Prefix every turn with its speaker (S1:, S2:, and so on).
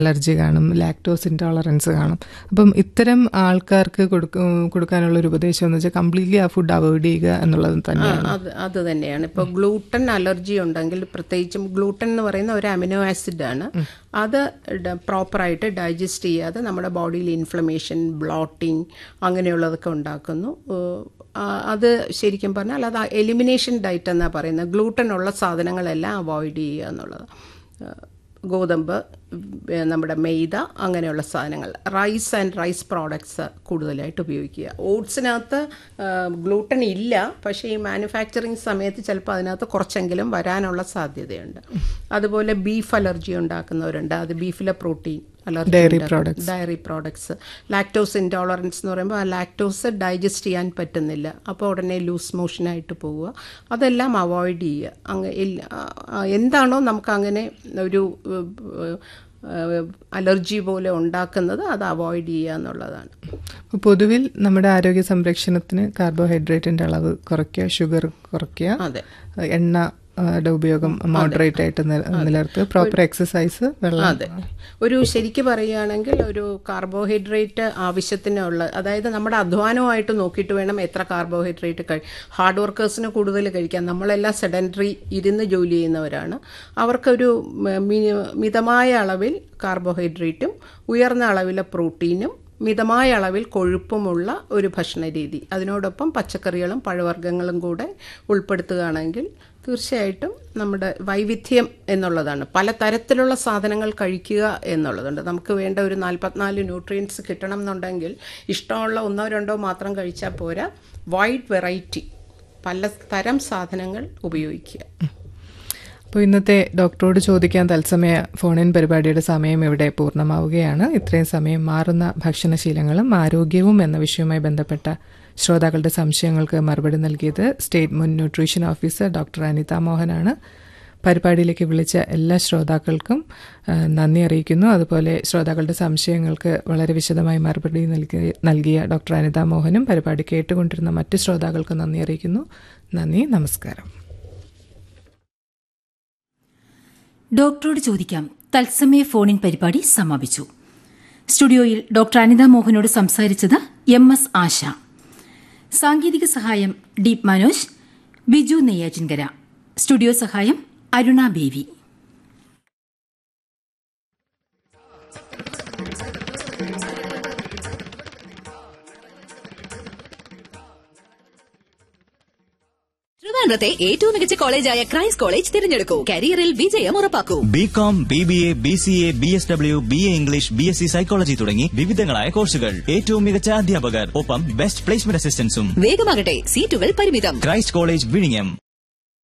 S1: Allergy കാണും lactose intolerance കാണും അപ്പം ഇത്തരം ആൾക്കാർക്ക് കൊടുക്ക- കൊടുക്കാനുള്ള ഒരു ഉപദേശം എന്ന് വെച്ചാൽ കംപ്ലീറ്റ്ലി ആ ഫുഡ് അവോയ്ഡ് ചെയ്യുക എന്നുള്ളത്
S2: ആ,
S1: തന്നെയാണ്
S2: അത് അത് തന്നെയാണ് ഇപ്പോൾ ഗ്ലൂട്ടൻ അലർജി ഉണ്ടെങ്കിൽ പ്രത്യേകിച്ചും ഗ്ലൂട്ടൻ എന്ന് പറയുന്ന ഒരു അമിനോ ആസിഡ് ആണ് അത് പ്രോപ്പറായിട്ട് ഡൈജസ്റ്റ് ചെയ്യാതെ നമ്മുടെ ബോഡിയിൽ ഇൻഫ്ലമേഷൻ ബ്ലോട്ടിങ് അങ്ങനെയുള്ളതൊക്കെ ഉണ്ടാക്കുന്നു ഏഹ്, ആ, അത് ശരിക്കും പറഞ്ഞാൽ അത് എലിമിനേഷൻ ഡയറ്റ് എന്നാണ് പറയുന്നത് ഗ്ലൂട്ടൻ ഉള്ള സാധനങ്ങളെല്ലാം അവോയ്ഡ് ചെയ്യുക എന്നുള്ളത് ഏഹ്, ഗോതമ്പ് ഏഹ്, നമ്മുടെ മെയ്ത അങ്ങനെയുള്ള സാധനങ്ങൾ റൈസ് ആൻഡ് റൈസ് പ്രോഡക്ട്സ് കൂടുതലായിട്ട് ഉപയോഗിക്കുക ഓട്സിനകത്ത് ഗ്ലൂട്ടൻ ഇല്ല പക്ഷേ ഈ മാനുഫാക്ചറിങ് സമയത്ത് ചിലപ്പോൾ അതിനകത്ത് കുറച്ചെങ്കിലും വരാനുള്ള സാധ്യതയുണ്ട് അതുപോലെ ബീഫ് അലർജി ഉണ്ടാക്കുന്നവരുണ്ട് അത് ബീഫിലെ പ്രോട്ടീൻ അലർജി
S1: Dairy
S2: ഉണ്ടാക്കും.
S1: products.
S2: Dairy products lactose intolerance എന്ന് പറയുമ്പോൾ ആ ലാക്ടോസ് ഡൈജസ്റ്റ് ചെയ്യാൻ പറ്റുന്നില്ല അപ്പോൾ ഉടനെ ലൂസ് മോഷനായിട്ട് പോവുക അതെല്ലാം അവോയ്ഡ് ചെയ്യുക അങ്ങ് ഇല്ല- ആ, ആ, എന്താണോ നമുക്ക് അങ്ങനെ ഒരു അലർജി പോലെ ഉണ്ടാക്കുന്നത് അത് അവോയ്ഡ് ചെയ്യുക എന്നുള്ളതാണ്
S1: അപ്പോൾ പൊതുവിൽ നമ്മുടെ ആരോഗ്യ സംരക്ഷണത്തിന് കാർബോഹൈഡ്രേറ്റിന്റെ അളവ് കുറയ്ക്കുക ഷുഗർ കുറയ്ക്കുക
S2: അതെ
S1: എണ്ണ ആ, യുടെ ഉപയോഗം മോഡറേറ്റ് ആയിട്ട് നില- നിലനിർത്തുക പ്രോപ്പർ എക്സസൈസ് വെള്ളം
S2: അതെ ഒരു ശരിക്ക് പറയുകയാണെങ്കിൽ ഒരു കാർബോഹൈഡ്രേറ്റ് ആവശ്യത്തിനുള്ള അതായത് നമ്മുടെ അധ്വാനമായിട്ട് നോക്കിയിട്ട് വേണം എത്ര കാർബോഹൈഡ്രേറ്റ് കഴി ഹാർഡ് വർക്കേഴ്സിന് കൂടുതൽ കഴിക്കാൻ നമ്മളെല്ലാം സെഡൻറ്ററി ഇരുന്ന് ജോലി ചെയ്യുന്നവരാണ് അവർക്കൊരു മ- മി- മിതമായ അളവിൽ കാർബോഹൈഡ്രേറ്റും ഉയർന്ന അളവിലെ പ്രോട്ടീനും മിതമായ അളവിൽ കൊഴുപ്പുമുള്ള ഒരു ഭക്ഷണ രീതി അതിനോടൊപ്പം പച്ചക്കറികളും പഴവർഗ്ഗങ്ങളും കൂടെ ഉൾപ്പെടുത്തുകയാണെങ്കിൽ തീർച്ചയായിട്ടും നമ്മുടെ വൈവിധ്യം എന്നുള്ളതാണ് പല തരത്തിലുള്ള സാധനങ്ങൾ കഴിക്കുക എന്നുള്ളതുണ്ട് നമുക്ക് വേണ്ട ഒരു നാൽപ്പത്തിനാല് ന്യൂട്രിയൻസ് കിട്ടണം എന്നുണ്ടെങ്കിൽ ഇഷ്ടമുള്ള ഒന്നോ രണ്ടോ മാത്രം കഴിച്ചാൽ പോരാ വൈഡ് വെറൈറ്റി പല തരം സാധനങ്ങൾ ഉപയോഗിക്കുക
S1: അപ്പോൾ ഇന്നത്തെ ഡോക്ടറോട് ചോദിക്കാൻ തത്സമയ ഫോണിൻ പരിപാടിയുടെ സമയം ഇവിടെ പൂർണ്ണമാവുകയാണ് ഇത്രയും സമയം മാറുന്ന ഭക്ഷണശീലങ്ങളും ആരോഗ്യവും എന്ന വിഷയവുമായി ബന്ധപ്പെട്ട ശ്രോതാക്കളുടെ സംശയങ്ങൾക്ക് മറുപടി നൽകിയത് സ്റ്റേറ്റ് മുൻ ന്യൂട്രീഷൻ ഓഫീസർ ഡോക്ടർ അനിത മോഹനാണ് പരിപാടിയിലേക്ക് വിളിച്ച എല്ലാ ശ്രോതാക്കൾക്കും ആ, നന്ദി അറിയിക്കുന്നു അതുപോലെ ശ്രോതാക്കളുടെ സംശയങ്ങൾക്ക് വളരെ വിശദമായി മറുപടി നൽകി നൽകിയ ഡോക്ടർ അനിത മോഹനും പരിപാടി കേട്ടുകൊണ്ടിരുന്ന മറ്റ് ശ്രോതാക്കൾക്കും നന്ദി അറിയിക്കുന്നു നന്ദി നമസ്കാരം
S3: ഡോക്ടറോട് ചോദിക്കാം തത്സമയ ഫോണിൻ പരിപാടി സമാപിച്ചു സ്റ്റുഡിയോയിൽ ഡോക്ടർ അനിത മോഹനോട് സംസാരിച്ചത് എം എസ് ആശ സാങ്കേതിക സഹായം ഡീപ് മനോജ് ബിജു നെയ്യാറ്റിൻകര സ്റ്റുഡിയോ സഹായം അരുണ ബേവി
S4: ട്രിവാൻഡ്രത്തെ ഏറ്റവും മികച്ച കോളേജായ ക്രൈസ്റ്റ് കോളേജ് തിരഞ്ഞെടുക്കൂ കരിയറിൽ വിജയം ഉറപ്പാക്കൂ
S5: B Com B B A B C A B S W B A English B S C psychology തുടങ്ങി വിവിധങ്ങളായ കോഴ്സുകൾ ഏറ്റവും മികച്ച അധ്യാപകർ ഒപ്പം ബെസ്റ്റ് പ്ലേസ്മെന്റ് അസിസ്റ്റൻസും
S4: വേഗമാകട്ടെ സീറ്റുകൾ പരിമിതം
S5: ക്രൈസ്റ്റ് കോളേജ് വിഴിഞ്ഞം